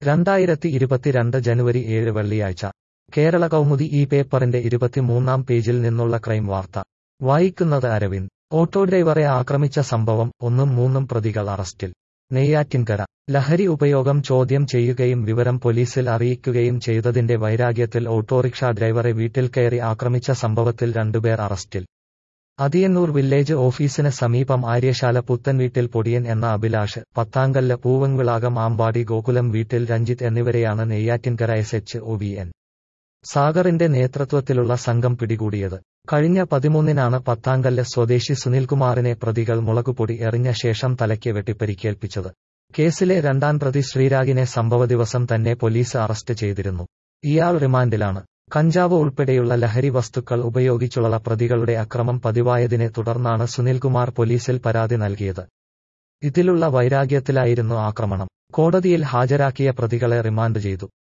രണ്ടായിരത്തി ഇരുപത്തിരണ്ട് ജനുവരി ഏഴ് വെള്ളിയാഴ്ച കേരള കൗമുദി ഈ പേപ്പറിന്റെ ഇരുപത്തിമൂന്നാം പേജിൽ നിന്നുള്ള ക്രൈം വാർത്ത വായിക്കുന്നത് അരവിന്ദ് ഓട്ടോ ഡ്രൈവറെ ആക്രമിച്ച സംഭവം ഒന്നും മൂന്നും പ്രതികൾ അറസ്റ്റിൽ നെയ്യാറ്റിൻകര ലഹരി ഉപയോഗം ചോദ്യം ചെയ്യുകയും വിവരം പോലീസിൽ അറിയിക്കുകയും ചെയ്തതിന്റെ വൈരാഗ്യത്തിൽ ഓട്ടോറിക്ഷ ഡ്രൈവറെ വീട്ടിൽ കയറി ആക്രമിച്ച സംഭവത്തിൽ രണ്ടുപേർ അറസ്റ്റിൽ അതിയന്നൂർ വില്ലേജ് ഓഫീസിന് സമീപം ആര്യശാല പുത്തൻവീട്ടിൽ പൊടിയൻ എന്ന അഭിലാഷ് പത്താങ്കല്ല് പൂവൻവിളാകം ആമ്പാടി ഗോകുലം വീട്ടിൽ രഞ്ജിത്ത് എന്നിവരെയാണ് Neyyattinkara S H O V N സാഗറിന്റെ നേതൃത്വത്തിലുള്ള സംഘം പിടികൂടിയത് കഴിഞ്ഞ പതിമൂന്നിനാണ് പത്താങ്കല്ല് സ്വദേശി സുനിൽകുമാറിനെ പ്രതികൾ മുളകുപൊടി എറിഞ്ഞ ശേഷം തലയ്ക്ക് വെട്ടിപ്പരിക്കേൽപ്പിച്ചത് കേസിലെ രണ്ടാം പ്രതി ശ്രീരാഗിനെ സംഭവ ദിവസം തന്നെ പോലീസ് അറസ്റ്റ് ചെയ്തിരുന്നു ഇയാൾ റിമാൻഡിലാണ് കഞ്ചാവ് ഉൾപ്പെടെയുള്ള ലഹരി വസ്തുക്കൾ ഉപയോഗിച്ചുള്ള പ്രതികളുടെ അക്രമം പതിവായതിനെ തുടർന്നാണ് സുനിൽകുമാർ പോലീസിൽ പരാതി നൽകിയത് ഇതിലുള്ള വൈരാഗ്യത്തിലായിരുന്നു ആക്രമണം കോടതിയിൽ ഹാജരാക്കിയ പ്രതികളെ റിമാൻഡ് ചെയ്തു